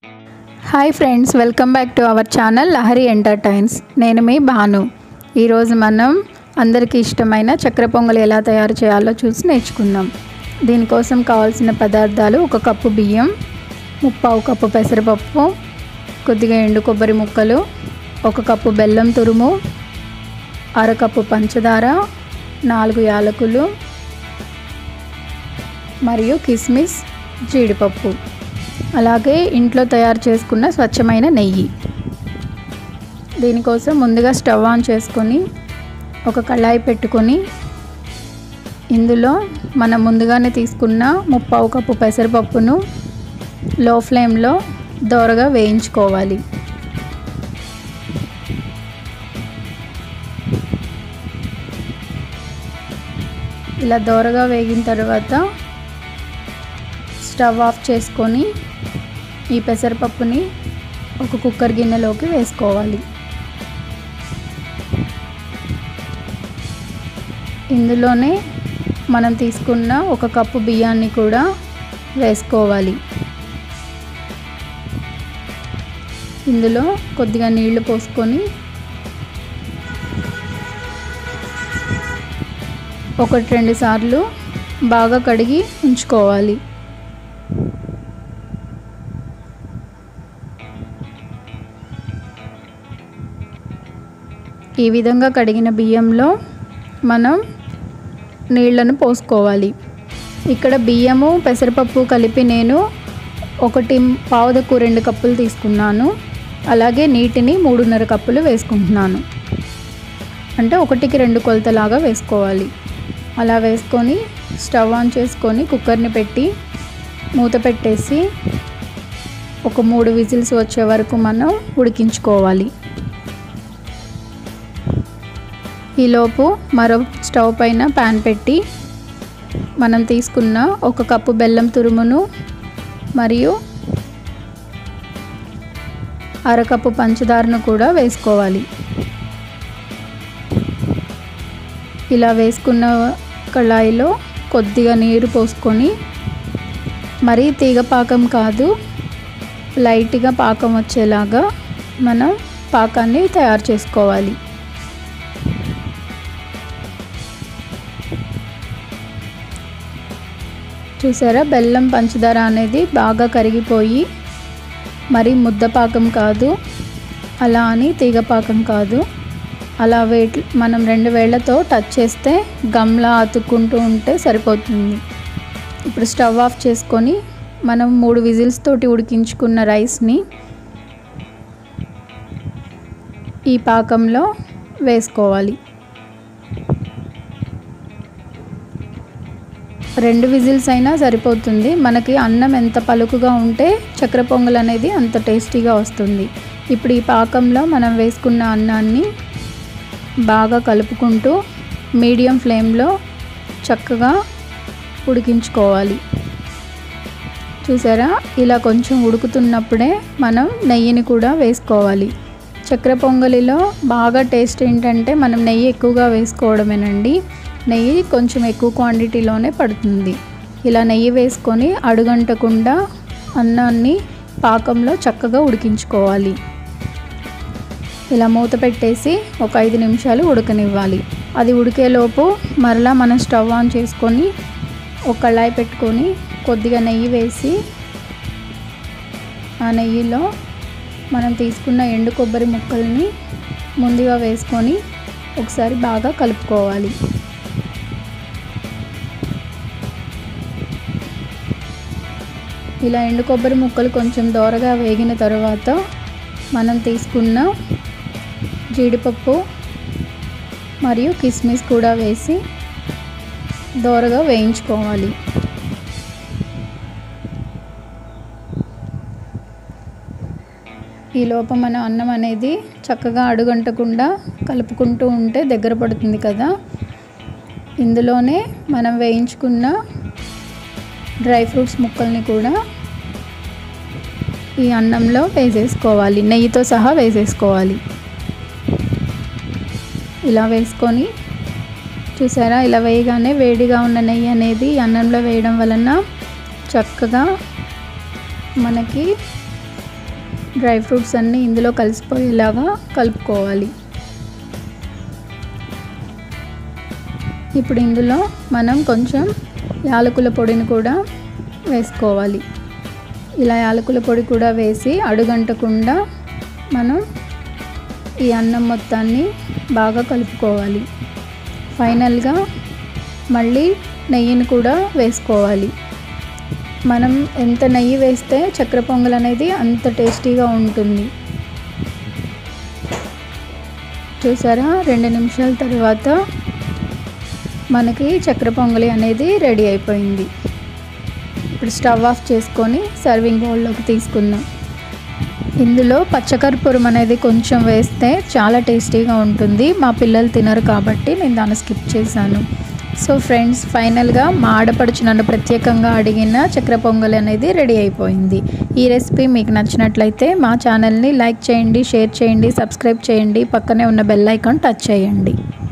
hi friends welcome back to our channel Lahari entertains నేను మీ భాను ఈరోజు మనం అందరికీ ఇష్టమైన చక్కెర పొంగల్ ఎలా తయారు చేయాలో చూసి నేర్చుకుందాం దీనికోసం కావాల్సిన పదార్థాలు ఒక కప్పు బియ్యం ముప్పావు కప్పు పెసరపప్పు కొద్దిగా ఎండు కొబ్బరి ముక్కలు ఒక కప్పు బెల్లం తురుము అరకప్పు పంచదార నాలుగు యాలకులు మరియు కిస్మిస్ జీడిపప్పు అలాగే ఇంట్లో తయారు చేసుకున్న స్వచ్ఛమైన నెయ్యి దీనికోసం ముందుగా స్టవ్ ఆన్ చేసుకొని ఒక కళాయి పెట్టుకొని ఇందులో మనం ముందుగానే తీసుకున్న ముప్పావు కప్పు పెసరపప్పును లో ఫ్లేమ్లో దోరగా వేయించుకోవాలి ఇలా దోరగా వేగిన తర్వాత స్టవ్ ఆఫ్ చేసుకొని ఈ పెసరపప్పుని ఒక కుక్కర్ గిన్నెలోకి వేసుకోవాలి ఇందులోనే మనం తీసుకున్న ఒక కప్పు బియ్యాన్ని కూడా వేసుకోవాలి ఇందులో కొద్దిగా నీళ్లు పోసుకొని ఒకటి రెండు సార్లు బాగా కడిగి ఉంచుకోవాలి ఈ విధంగా కడిగిన బియ్యంలో మనం నీళ్లను పోసుకోవాలి ఇక్కడ బియ్యము పెసరపప్పు కలిపి నేను ఒకటి పావుదకు రెండు కప్పులు తీసుకున్నాను అలాగే నీటిని మూడున్నర కప్పులు వేసుకుంటున్నాను అంటే ఒకటికి రెండు కొలతలాగా వేసుకోవాలి అలా వేసుకొని స్టవ్ ఆన్ చేసుకొని కుక్కర్ని పెట్టి మూత పెట్టేసి ఒక మూడు విజిల్స్ వచ్చే వరకు మనం ఉడికించుకోవాలి ఈలోపు మరో స్టవ్ పైన ప్యాన్ పెట్టి మనం తీసుకున్న ఒక కప్పు బెల్లం తురుమును మరియు అరకప్పు పంచదారను కూడా వేసుకోవాలి ఇలా వేసుకున్న కళాయిలో కొద్దిగా నీరు పోసుకొని మరీ తీగ పాకం కాదు లైట్గా పాకం వచ్చేలాగా మనం పాకాన్ని తయారు చేసుకోవాలి చూసారా బెల్లం పంచదార అనేది బాగా కరిగిపోయి మరి ముద్దపాకం కాదు అలా అని తీగపాకం కాదు అలా వేట్ మనం రెండు వేళ్లతో టచ్ చేస్తే గమ్లా అతుక్కుంటూ ఉంటే సరిపోతుంది ఇప్పుడు స్టవ్ ఆఫ్ చేసుకొని మనం మూడు విజిల్స్ తోటి ఉడికించుకున్న రైస్ని ఈ పాకంలో వేసుకోవాలి రెండు విజిల్స్ అయినా సరిపోతుంది మనకి అన్నం ఎంత పలుకుగా ఉంటే చక్కెర పొంగల్ అనేది అంత టేస్టీగా వస్తుంది ఇప్పుడు ఈ పాకంలో మనం వేసుకున్న అన్నాన్ని బాగా కలుపుకుంటూ మీడియం ఫ్లేమ్లో చక్కగా ఉడికించుకోవాలి చూసారా ఇలా కొంచెం ఉడుకుతున్నప్పుడే మనం నెయ్యిని కూడా వేసుకోవాలి చక్కెర పొంగలిలో బాగా టేస్ట్ ఏంటంటే మనం నెయ్యి ఎక్కువగా వేసుకోవడమేనండి నెయ్యి కొంచెం ఎక్కువ క్వాంటిటీలోనే పడుతుంది ఇలా నెయ్యి వేసుకొని అడుగంటకుండా అన్నాన్ని పాకంలో చక్కగా ఉడికించుకోవాలి ఇలా మూత పెట్టేసి ఒక ఐదు నిమిషాలు ఉడకనివ్వాలి అది ఉడికేలోపు మరలా మనం స్టవ్ ఆన్ చేసుకొని ఒక కళాయి పెట్టుకొని కొద్దిగా నెయ్యి వేసి ఆ నెయ్యిలో మనం తీసుకున్న ఎండు కొబ్బరి ముక్కల్ని ముందుగా వేసుకొని ఒకసారి బాగా కలుపుకోవాలి ఇలా ఎండు కొబ్బరి ముక్కలు కొంచెం దోరగా వేగిన తర్వాత మనం తీసుకున్న జీడిపప్పు మరియు కిస్మిస్ కూడా వేసి దోరగా వేయించుకోవాలి ఈ లోపం మన అన్నం అనేది చక్కగా అడుగంటకుండా కలుపుకుంటూ ఉంటే దగ్గర పడుతుంది కదా ఇందులోనే మనం వేయించుకున్న డ్రై ఫ్రూట్స్ ముక్కల్ని కూడా ఈ అన్నంలో వేసేసుకోవాలి నెయ్యితో సహా వేసేసుకోవాలి ఇలా వేసుకొని చూసారా ఇలా వేయగానే వేడిగా ఉన్న నెయ్యి అనేది అన్నంలో వేయడం వలన చక్కగా మనకి డ్రై ఫ్రూట్స్ అన్నీ ఇందులో కలిసిపోయేలాగా కలుపుకోవాలి ఇప్పుడు ఇందులో మనం కొంచెం యాలకుల పొడిని కూడా వేసుకోవాలి ఇలా యాలకుల పొడి కూడా వేసి అడుగంటకుండా మనం ఈ అన్నం మొత్తాన్ని బాగా కలుపుకోవాలి ఫైనల్గా మళ్ళీ నెయ్యిని కూడా వేసుకోవాలి మనం ఎంత నెయ్యి వేస్తే చక్కెర పొంగల్ అనేది అంత టేస్టీగా ఉంటుంది చూసారా రెండు నిమిషాల తర్వాత మనకి చక్కెర పొంగలి అనేది రెడీ అయిపోయింది ఇప్పుడు స్టవ్ ఆఫ్ చేసుకొని సర్వింగ్ బౌల్లోకి తీసుకుందాం ఇందులో పచ్చకర్పూరం అనేది కొంచెం వేస్తే చాలా టేస్టీగా ఉంటుంది మా పిల్లలు తినరు కాబట్టి నేను దాన్ని స్కిప్ చేశాను సో ఫ్రెండ్స్ ఫైనల్గా మా ఆడపడుచు నన్ను ప్రత్యేకంగా అడిగిన చక్కెర పొంగల్ అనేది రెడీ అయిపోయింది ఈ రెసిపీ మీకు నచ్చినట్లయితే మా ఛానల్ని లైక్ చేయండి షేర్ చేయండి సబ్స్క్రైబ్ చేయండి పక్కనే ఉన్న బెల్ ఐకాన్ టచ్ చేయండి